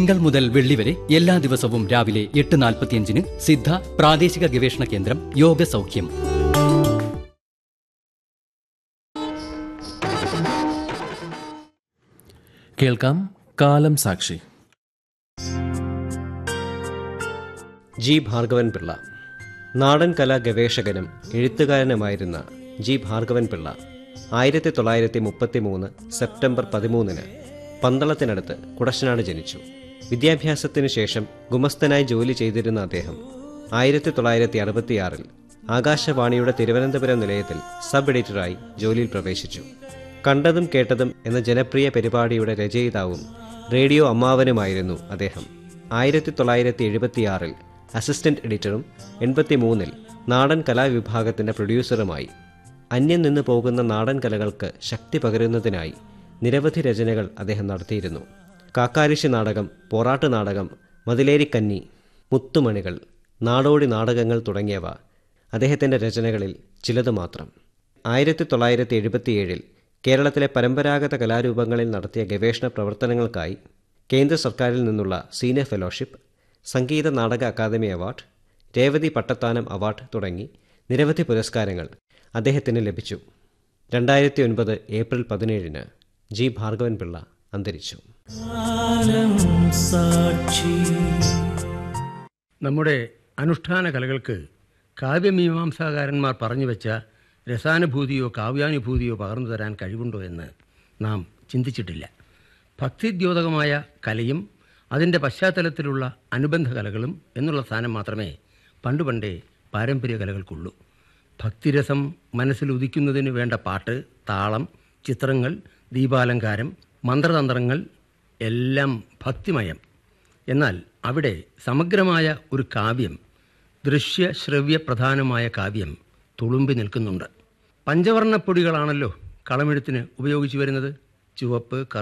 തിങ്കൾ മുതൽ വെള്ളി വരെ എല്ലാ ദിവസവും രാവിലെ എട്ട് നാൽപ്പത്തിയഞ്ചിന് സിദ്ധ പ്രാദേശിക ഗവേഷണ കേന്ദ്രം യോഗ സൗഖ്യം കേൾക്കാം കാലം സാക്ഷി ജി ഭാർഗവൻ പിള്ള നാടൻ കലാ ഗവേഷകനും എഴുത്തുകാരനുമായിരുന്ന ജി ഭാർഗവൻ പിള്ള ആയിരത്തി തൊള്ളായിരത്തി മുപ്പത്തി മൂന്ന് സെപ്റ്റംബർ പതിമൂന്നിന് പന്തളത്തിനടുത്ത് കുടശനാട് ജനിച്ചു വിദ്യാഭ്യാസത്തിനു ശേഷം ഗുമസ്തനായി ജോലി ചെയ്തിരുന്ന അദ്ദേഹം ആയിരത്തി തൊള്ളായിരത്തി അറുപത്തിയാറിൽ ആകാശവാണിയുടെ തിരുവനന്തപുരം നിലയത്തിൽ സബ് എഡിറ്ററായി ജോലിയിൽ പ്രവേശിച്ചു കണ്ടതും കേട്ടതും എന്ന ജനപ്രിയ പരിപാടിയുടെ രചയിതാവും റേഡിയോ അമ്മാവനുമായിരുന്നു അദ്ദേഹം ആയിരത്തി തൊള്ളായിരത്തി എഴുപത്തിയാറിൽ അസിസ്റ്റന്റ് എഡിറ്ററും എൺപത്തിമൂന്നിൽ നാടൻ കലാവിഭാഗത്തിന്റെ പ്രൊഡ്യൂസറുമായി അന്യം നിന്ന് പോകുന്ന നാടൻ കലകൾക്ക് ശക്തി പകരുന്നതിനായി നിരവധി രചനകൾ അദ്ദേഹം നടത്തിയിരുന്നു കാക്കാരിശി നാടകം പോറാട്ട് നാടകം മതിലേരിക്കന്നി മുത്തുമണികൾ നാടോടി നാടകങ്ങൾ തുടങ്ങിയവ അദ്ദേഹത്തിൻ്റെ രചനകളിൽ ചിലത് മാത്രം ആയിരത്തി തൊള്ളായിരത്തി എഴുപത്തിയേഴിൽ കേരളത്തിലെ പരമ്പരാഗത കലാരൂപങ്ങളിൽ നടത്തിയ ഗവേഷണ പ്രവർത്തനങ്ങൾക്കായി കേന്ദ്ര സർക്കാരിൽ നിന്നുള്ള senior fellowship Sangeetha Nataka Akademi award Revathi Pattathanam award തുടങ്ങി നിരവധി പുരസ്കാരങ്ങൾ അദ്ദേഹത്തിന് ലഭിച്ചു രണ്ടായിരത്തി ഒൻപത് ഏപ്രിൽ പതിനേഴിന് ജി ഭാർഗവൻ പിള്ള അന്തരിച്ചു നമ്മുടെ അനുഷ്ഠാന കലകൾക്ക് കാവ്യമീമാംസാകാരന്മാർ പറഞ്ഞു വെച്ച രസാനുഭൂതിയോ കാവ്യാനുഭൂതിയോ പകർന്നു തരാൻ കഴിവുണ്ടോ എന്ന് നാം ചിന്തിച്ചിട്ടില്ല ഭക്തിദ്യോതകമായ കലയും അതിൻ്റെ പശ്ചാത്തലത്തിലുള്ള അനുബന്ധ കലകളും എന്നുള്ള സ്ഥാനം മാത്രമേ പണ്ടുപണ്ടേ പാരമ്പര്യ കലകൾക്കുള്ളൂ ഭക്തിരസം മനസ്സിൽ ഉദിക്കുന്നതിന് വേണ്ട പാട്ട് താളം ചിത്രങ്ങൾ ദീപാലങ്കാരം മന്ത്രതന്ത്രങ്ങൾ എല്ലാം ഭക്തിമയം എന്നാൽ അവിടെ സമഗ്രമായ ഒരു കാവ്യം ദൃശ്യ ശ്രവ്യ പ്രധാനമായ കാവ്യം തുളുമ്പി നിൽക്കുന്നുണ്ട് പഞ്ചവർണ്ണപ്പൊടികളാണല്ലോ കളമെഴുത്തിന് ഉപയോഗിച്ചു വരുന്നത് ചുവപ്പ്